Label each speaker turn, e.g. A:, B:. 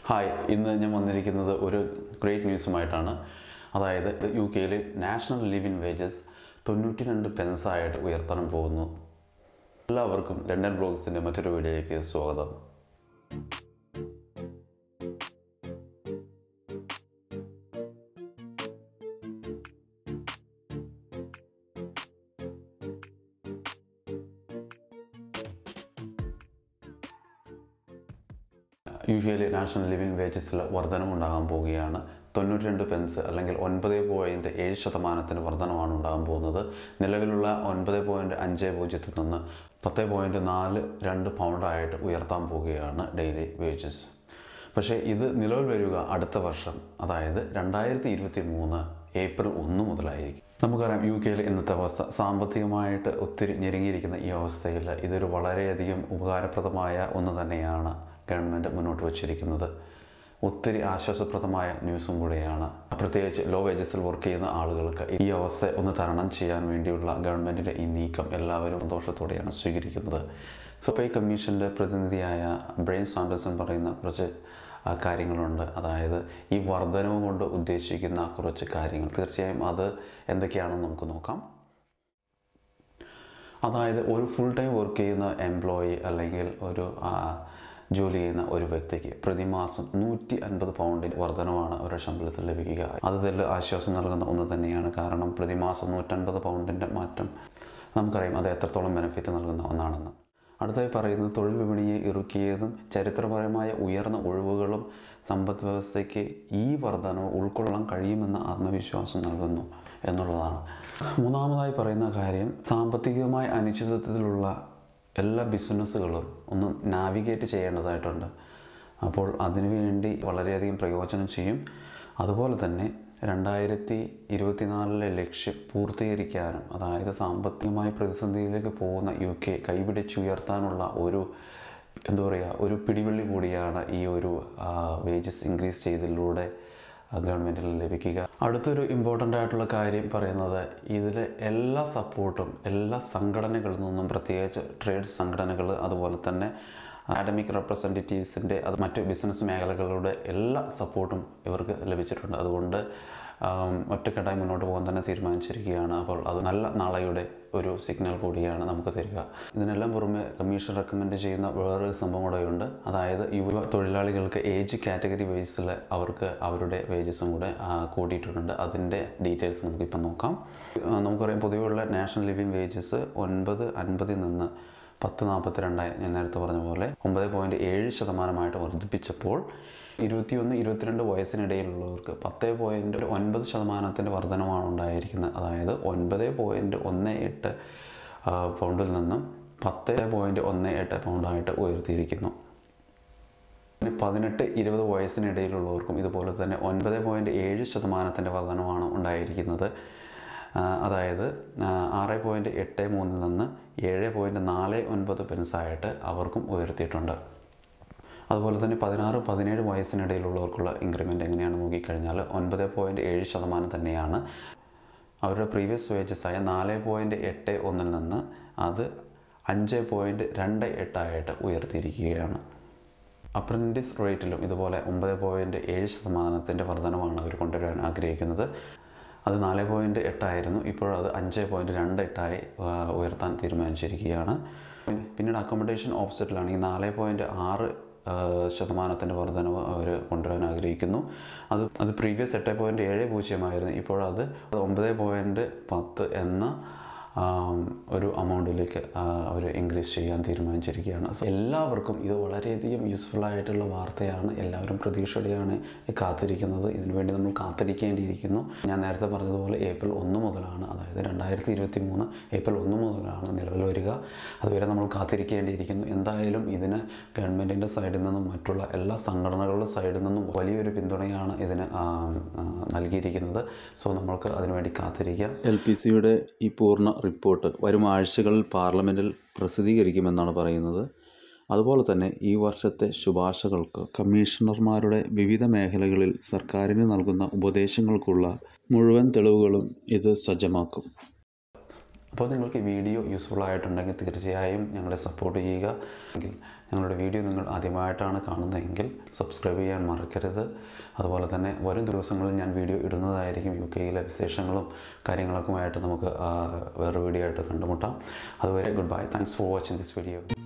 A: hi ഇന്ന് ഞാൻ വന്നിരിക്കുന്നത് ഒരു ഗ്രേറ്റ് ന്യൂസുമായിട്ടാണ് അതായത് യു കെയിൽ നാഷണൽ ലിവിങ് വേജസ് തൊണ്ണൂറ്റി രണ്ട് പെൻസായിട്ട് ഉയർത്താൻ പോകുന്നു എല്ലാവർക്കും ലണ്ടൻ ബ്ലോഗ്സിൻ്റെ മറ്റൊരു വീഡിയോയിലേക്ക് സ്വാഗതം യു കെയിലെ നാഷണൽ ലിവിങ് വേജസിൽ വർധനമുണ്ടാകാൻ പോവുകയാണ് തൊണ്ണൂറ്റി രണ്ട് പെൻസ് അല്ലെങ്കിൽ ഒൻപത് പോയിൻറ്റ് ഏഴ് ശതമാനത്തിന് വർധനമാണ് ഉണ്ടാകാൻ പോകുന്നത് നിലവിലുള്ള ഒൻപത് പോയിൻറ്റ് അഞ്ച് പൂജ്യത്തിൽ നിന്ന് പത്ത് പോയിൻറ്റ് നാല് രണ്ട് പൗണ്ടായിട്ട് ഉയർത്താൻ പോവുകയാണ് ഡെയിലി വേജസ് പക്ഷേ ഇത് നിലവിൽ വരിക അടുത്ത വർഷം അതായത് രണ്ടായിരത്തി ഇരുപത്തി മൂന്ന് ഏപ്രിൽ ഒന്ന് മുതലായിരിക്കും നമുക്കറിയാം യു കെയിൽ ഇന്നത്തെ അവസ്ഥ സാമ്പത്തികമായിട്ട് ഒത്തിരി ഞെരുങ്ങിയിരിക്കുന്ന ഈ അവസ്ഥയിൽ ഇതൊരു വളരെയധികം ഉപകാരപ്രദമായ ഒന്ന് തന്നെയാണ് ഗവൺമെൻറ് മുന്നോട്ട് വച്ചിരിക്കുന്നത് ഒത്തിരി ആശ്വാസപ്രദമായ ന്യൂസും കൂടെയാണ് പ്രത്യേകിച്ച് ലോ വേജസിൽ വർക്ക് ചെയ്യുന്ന ആളുകൾക്ക് ഈ അവസ്ഥ ഒന്ന് തരണം ചെയ്യാൻ വേണ്ടിയുള്ള ഗവൺമെൻറ്റിൻ്റെ ഈ നീക്കം എല്ലാവരും സന്തോഷത്തോടെയാണ് സ്വീകരിക്കുന്നത് സപ്പൈ കമ്മീഷൻ്റെ പ്രതിനിധിയായ ബ്രെയിൻ സാൻഡേഴ്സൺ പറയുന്ന കുറച്ച് ആ, കാര്യങ്ങളുണ്ട് അതായത് ഈ വർധനവ് കൊണ്ട് ഉദ്ദേശിക്കുന്ന കുറച്ച് കാര്യങ്ങൾ തീർച്ചയായും അത് എന്തൊക്കെയാണെന്ന് നമുക്ക് നോക്കാം അതായത് ഒരു ഫുൾ ടൈം വർക്ക് ചെയ്യുന്ന എംപ്ലോയി അല്ലെങ്കിൽ ഒരു ആ, ജോലി ചെയ്യുന്ന ഒരു വ്യക്തിക്ക് പ്രതിമാസം നൂറ്റി അൻപത് പൗണ്ടിൽ വർധനമാണ് അവരുടെ ശമ്പളത്തിൽ ലഭിക്കുക അത് തന്നെ ആശ്വാസം നൽകുന്ന ഒന്ന് തന്നെയാണ് കാരണം പ്രതിമാസം നൂറ്റൻപത് പൗണ്ടിൻ്റെ മാറ്റം നമുക്കറിയാം അത് എത്രത്തോളം ബെനിഫിറ്റ് നൽകുന്ന ഒന്നാണെന്ന് അടുത്തായി പറയുന്നത് തൊഴിൽ വിപണിയെ ഇറുക്കിയതും ചരിത്രപരമായ ഉയർന്ന ഒഴിവുകളും സമ്പദ് വ്യവസ്ഥയ്ക്ക് ഈ വർധനവ് ഉൾക്കൊള്ളാൻ കഴിയുമെന്ന ആത്മവിശ്വാസം നൽകുന്നു എന്നുള്ളതാണ് മൂന്നാമതായി പറയുന്ന കാര്യം സാമ്പത്തികമായ അനിശ്ചിതത്വത്തിലുള്ള എല്ലാ ബിസിനസ്സുകളും ഒന്ന് നാവിഗേറ്റ് ചെയ്യേണ്ടതായിട്ടുണ്ട് അപ്പോൾ അതിനുവേണ്ടി വളരെയധികം പ്രയോജനം ചെയ്യും അതുപോലെ തന്നെ രണ്ടായിരത്തി ഇരുപത്തിനാലിലെ ലക്ഷ്യം പൂർത്തീകരിക്കാനും അതായത് സാമ്പത്തികമായ പ്രതിസന്ധിയിലേക്ക് പോകുന്ന യു കെ കൈപിടിച്ചുയർത്താനുള്ള ഒരു എന്താ പറയുക ഒരു പിടിവള്ളി കൂടിയാണ് ഈ ഒരു വേജസ് ഇൻക്രീസ് ചെയ്തതിലൂടെ ഗവൺമെൻറ്റിൽ ലഭിക്കുക അടുത്തൊരു ഇമ്പോർട്ടൻ്റ് ആയിട്ടുള്ള കാര്യം പറയുന്നത് ഇതിൽ എല്ലാ സപ്പോർട്ടും എല്ലാ സംഘടനകളിൽ നിന്നും പ്രത്യേകിച്ച് ട്രേഡ് സംഘടനകൾ അതുപോലെ തന്നെ അക്കാഡമിക് റെപ്രസെൻറ്റേറ്റീവ്സിൻ്റെ അത് മറ്റ് ബിസിനസ് മേഖലകളുടെ എല്ലാ സപ്പോർട്ടും ഇവർക്ക് ലഭിച്ചിട്ടുണ്ട് അതുകൊണ്ട് ആം, ഒറ്റക്കെട്ടായി മുന്നോട്ട് പോകാൻ തന്നെ തീരുമാനിച്ചിരിക്കുകയാണ് അപ്പോൾ അത് നല്ല നാളെയുടെ ഒരു സിഗ്നൽ കൂടിയാണ് നമുക്ക് തരിക ഇതിനെല്ലാം പുറമെ കമ്മീഷൻ റെക്കമെൻഡ് ചെയ്യുന്ന വേറൊരു സംഭവം കൂടെയുണ്ട് അതായത് യുവ തൊഴിലാളികൾക്ക് ഏജ് കാറ്റഗറി വേജസിൽ അവർക്ക് അവരുടെ വേജസും കൂടെ ആ, കൂട്ടിയിട്ടുണ്ട് അതിൻ്റെ ഡീറ്റെയിൽസ് നമുക്കിപ്പോൾ നോക്കാം ആ, നമുക്കറിയാം പൊതുവെയുള്ള നാഷണൽ ലിവിങ് വേജസ് ഒൻപത് അൻപതിൽ നിന്ന് പത്ത് നാൽപ്പത്തി രണ്ടായി ഞാൻ നേരത്തെ പറഞ്ഞ പോലെ ഒമ്പത് പോയിൻറ്റ് ഏഴ് ശതമാനമായിട്ട് വർദ്ധിപ്പിച്ചപ്പോൾ ഇരുപത്തിയൊന്ന് ഇരുപത്തിരണ്ട് വയസ്സിനിടയിലുള്ളവർക്ക് പത്ത് പോയിൻറ്റ് ഒൻപത് ശതമാനത്തിൻ്റെ വർധനമാണ് ഉണ്ടായിരിക്കുന്നത് അതായത് ഒൻപത് പോയിൻറ്റ് ഒന്ന് എട്ട് ആ, പൗണ്ടിൽ നിന്നും പത്ത് പോയിൻറ്റ് ഒന്ന് എട്ട് പൗണ്ടായിട്ട് ഉയർത്തിയിരിക്കുന്നു പിന്നെ പതിനെട്ട് ഇരുപത് വയസ്സിനിടയിലുള്ളവർക്കും ഇതുപോലെ തന്നെ ഒൻപത് പോയിൻറ്റ് ഏഴ് ശതമാനത്തിൻ്റെ വർധനമാണ് ഉണ്ടായിരിക്കുന്നത് ആ, അതായത് ആ, ആറ് പോയിൻറ്റ് എട്ട് മൂന്നിൽ നിന്ന് ഏഴ് പോയിൻറ്റ് നാല് ഒൻപത് പെൻസായിട്ട് അവർക്കും ഉയർത്തിയിട്ടുണ്ട് അതുപോലെ തന്നെ പതിനാറ് പതിനേഴ് വയസ്സിനിടയിലുള്ളവർക്കുള്ള ഇൻക്രിമെൻറ്റ് എങ്ങനെയാണെന്ന് നോക്കിക്കഴിഞ്ഞാൽ ഒൻപത് പോയിൻറ്റ് ഏഴ് ശതമാനം തന്നെയാണ് അവരുടെ പ്രീവിയസ് വേജസ് ആയ നാല് പോയിൻറ്റ് എട്ട് ഒന്നിൽ നിന്ന് അത് അഞ്ച് പോയിൻറ്റ് രണ്ട് എട്ടായിട്ട് ഉയർത്തിയിരിക്കുകയാണ് അപ്രൻറ്റിസ് റേറ്റിലും ഇതുപോലെ ഒമ്പത് പോയിൻറ്റ് ഏഴ് ശതമാനത്തിൻ്റെ വർധനമാണ് അവർ കൊണ്ടുവരാൻ ആഗ്രഹിക്കുന്നത് അത് നാല് പോയിൻറ്റ് എട്ടായിരുന്നു ഇപ്പോഴത് അഞ്ച് പോയിൻറ്റ് രണ്ട് എട്ടായി ആ, ഉയർത്താൻ തീരുമാനിച്ചിരിക്കുകയാണ് പിന്നെ- പിന്നീട് അക്കോമഡേഷൻ ഓഫ്സെറ്റിലാണ് ഈ നാല് പോയിൻറ്റ് ആറ് ശതമാനത്തിൻ്റെ വർധനവ് അവർ കൊണ്ടുവരാൻ ആഗ്രഹിക്കുന്നു അത് അത് പ്രീവിയസ് എട്ട് പോയിൻറ്റ് ഏഴ് പൂജ്യമായിരുന്നു ഇപ്പോഴത് ഒമ്പത് പോയിൻറ്റ് പത്ത് എന്ന ആം, ഒരു അമൗണ്ടിലേക്ക് അവർ ഇൻക്രീസ് ചെയ്യാൻ തീരുമാനിച്ചിരിക്കുകയാണ് സോ എല്ലാവർക്കും ഇത് വളരെയധികം യൂസ്ഫുൾ ആയിട്ടുള്ള വാർത്തയാണ് എല്ലാവരും പ്രതീക്ഷയോടെയാണ് കാത്തിരിക്കുന്നത് ഇതിനുവേണ്ടി നമ്മൾ കാത്തിരിക്കേണ്ടിയിരിക്കുന്നു ഞാൻ നേരത്തെ പറഞ്ഞതുപോലെ ഏപ്രിൽ ഒന്ന് മുതലാണ് അതായത് രണ്ടായിരത്തി ഇരുപത്തി മൂന്ന് ഏപ്രിൽ ഒന്ന് മുതലാണ് നിലവിൽ വരിക അതുവരെ നമ്മൾ കാത്തിരിക്കേണ്ടിയിരിക്കുന്നു എന്തായാലും ഇതിന് ഗവൺമെൻറ്റിൻ്റെ സൈഡിൽ നിന്നും മറ്റുള്ള എല്ലാ സംഘടനകളുടെ സൈഡിൽ നിന്നും വലിയൊരു പിന്തുണയാണ് ഇതിന് ആ, ആ, നൽകിയിരിക്കുന്നത് സോ നമ്മൾക്ക് അതിനുവേണ്ടി കാത്തിരിക്കാം
B: എൽ പി സിയുടെ ഈ പൂർണ്ണ റിപ്പോർട്ട് വരും ആഴ്ചകളിൽ പാർലമെൻറ്റിൽ പ്രസിദ്ധീകരിക്കുമെന്നാണ് പറയുന്നത് അതുപോലെ തന്നെ ഈ വർഷത്തെ ശുപാർശകൾക്ക് കമ്മീഷണർമാരുടെ വിവിധ മേഖലകളിൽ സർക്കാരിന് നൽകുന്ന ഉപദേശങ്ങൾക്കുള്ള മുഴുവൻ തെളിവുകളും ഇത് സജ്ജമാക്കും
A: അപ്പോൾ നിങ്ങൾക്ക് ഈ വീഡിയോ യൂസ്ഫുൾ ആയിട്ടുണ്ടെങ്കിൽ തീർച്ചയായും ഞങ്ങളെ സപ്പോർട്ട് ചെയ്യുക എങ്കിൽ ഞങ്ങളുടെ വീഡിയോ നിങ്ങൾ ആദ്യമായിട്ടാണ് കാണുന്നതെങ്കിൽ സബ്സ്ക്രൈബ് ചെയ്യാൻ മറക്കരുത് അതുപോലെ തന്നെ വരും ദിവസങ്ങളിൽ ഞാൻ വീഡിയോ ഇടുന്നതായിരിക്കും യു കെയിലെ വിശേഷങ്ങളും കാര്യങ്ങളൊക്കെയുമായിട്ട് നമുക്ക് ആ, വേറൊരു വീഡിയോ ആയിട്ട് കണ്ടുമുട്ടാം അതുവരെ good bye thanks for watching this video